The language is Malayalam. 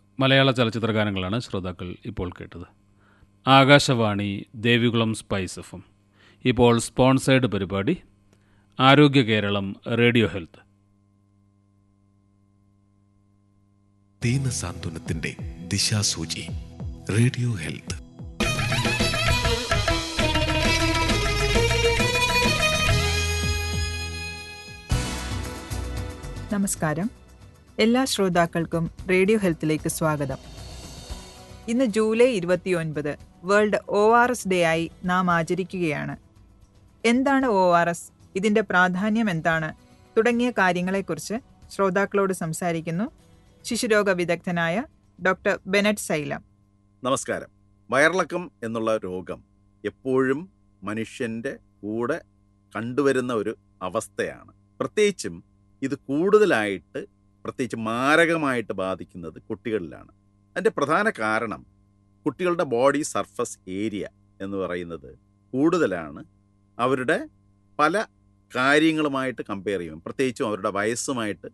മലയാള ചലച്ചിത്ര ഗാനങ്ങളാണ് ശ്രോതാക്കൾ ഇപ്പോൾ കേട്ടത് ആകാശവാണി ദേവികുളം സ്പൈസ് എഫും ഇപ്പോൾ സ്പോൺസേഡ് പരിപാടി ആരോഗ്യ കേരളം റേഡിയോ ഹെൽത്ത് ദീനസാന്ത്വനത്തിന്റെ ദിശാസൂചി റേഡിയോ ഹെൽത്ത് നമസ്കാരം എല്ലാ ശ്രോതാക്കൾക്കും റേഡിയോ ഹെൽത്തിലേക്ക് സ്വാഗതം ഇന്ന് ജൂലൈ ഇരുപത്തിയൊൻപത് world O R S day ആയി നാം ആചരിക്കുകയാണ് എന്താണ് ഒ ആർ എസ് ഇതിൻ്റെ പ്രാധാന്യം എന്താണ് തുടങ്ങിയ കാര്യങ്ങളെക്കുറിച്ച് ശ്രോതാക്കളോട് സംസാരിക്കുന്നു ശിശുരോഗ വിദഗ്ധനായ ഡോക്ടർ ബെനറ്റ് സൈലം നമസ്കാരം വയറിളക്കം എന്നുള്ള രോഗം എപ്പോഴും മനുഷ്യൻ്റെ കൂടെ കണ്ടുവരുന്ന ഒരു അവസ്ഥയാണ് പ്രത്യേകിച്ചും ഇത് കൂടുതലായിട്ട് പ്രത്യേകിച്ച് മാരകമായിട്ട് ബാധിക്കുന്നത് കുട്ടികളിലാണ് അതിൻ്റെ പ്രധാന കാരണം കുട്ടികളുടെ ബോഡി സർഫസ് ഏരിയ എന്ന് പറയുന്നത് കൂടുതലാണ് അവരുടെ പല കാര്യങ്ങളുമായിട്ട് കമ്പയർ ചെയ്യും പ്രത്യേകിച്ചും അവരുടെ വയസ്സുമായിട്ട്